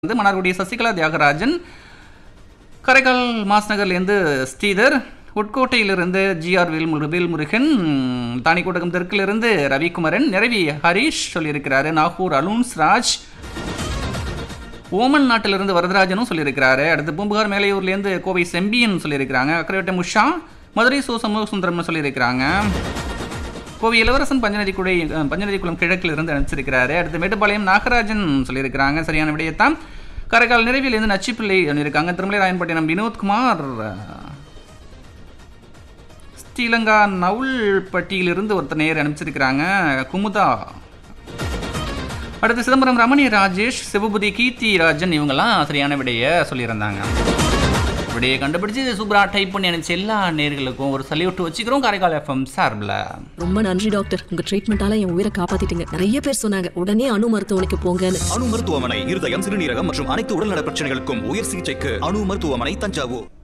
வந்து மன்னார்குடி சசிகலா தியாகராஜன் காரைக்கால் மாஸ்நகர்லேருந்து ஸ்ரீதர் உட்கோட்டையிலிருந்து ஜிஆர் வேல்முரு வேல்முருகன் தானிக்கோட்டகம் தெற்கிலிருந்து ரவிக்குமரன் நிறவி ஹரீஷ் சொல்லியிருக்கிறாரு நாகூர் அலுன்ஸ் ராஜ் ஓமன் நாட்டிலிருந்து வரதராஜனும் சொல்லியிருக்கிறாரு அடுத்து பூம்புகார் மேலையூர்லேருந்து கோவை செம்பியன் சொல்லியிருக்கிறாங்க அக்கரைவட்டம் உஷா மதுரை சோ சமூக சுந்தரம்னு சொல்லியிருக்கிறாங்க கோவை இளவரசன் பஞ்சநதி குடை பஞ்சநதி குளம் கிழக்கில் இருந்து அனுப்பிச்சிருக்கிறாரு அடுத்து மேட்டுப்பாளையம் நாகராஜன் சொல்லியிருக்கிறாங்க சரியான விடயத்தான் காரைக்கால் நிறைவிலிருந்து நச்சிப்பிள்ளை சொல்லியிருக்காங்க திருமலை ராயன்பட்டினம் வினோத்குமார் ஸ்ரீலங்கா நவுல்பட்டியிலிருந்து ஒருத்தர் நேர் அனுப்பிச்சிருக்கிறாங்க குமுதா அடுத்து சிதம்பரம் ரமணி ராஜேஷ் சிவபுதி கீர்த்தி ராஜன் இவங்கெல்லாம் சரியான விடையை சொல்லியிருந்தாங்க விடையை கண்டுபிடிச்சு சூப்பராக டைப் பண்ணி அனுப்பிச்சு எல்லா நேர்களுக்கும் ஒரு சல்யூட் வச்சுக்கிறோம் காரைக்கால் எஃப்எம் சார்பில் ரொம்ப நன்றி டாக்டர் உங்க ட்ரீட்மெண்டால என் உயிரை காப்பாத்திட்டீங்க நிறைய பேர் சொன்னாங்க உடனே அணு மருத்துவமனைக்கு போங்கன்னு அணு மருத்துவமனை இருதயம் சிறுநீரகம் மற்றும் அனைத்து உடல்நல பிரச்சனைகளுக்கும் உயர் சிகிச்சைக்கு அணு மருத்துவமனை தஞ்சாவூர்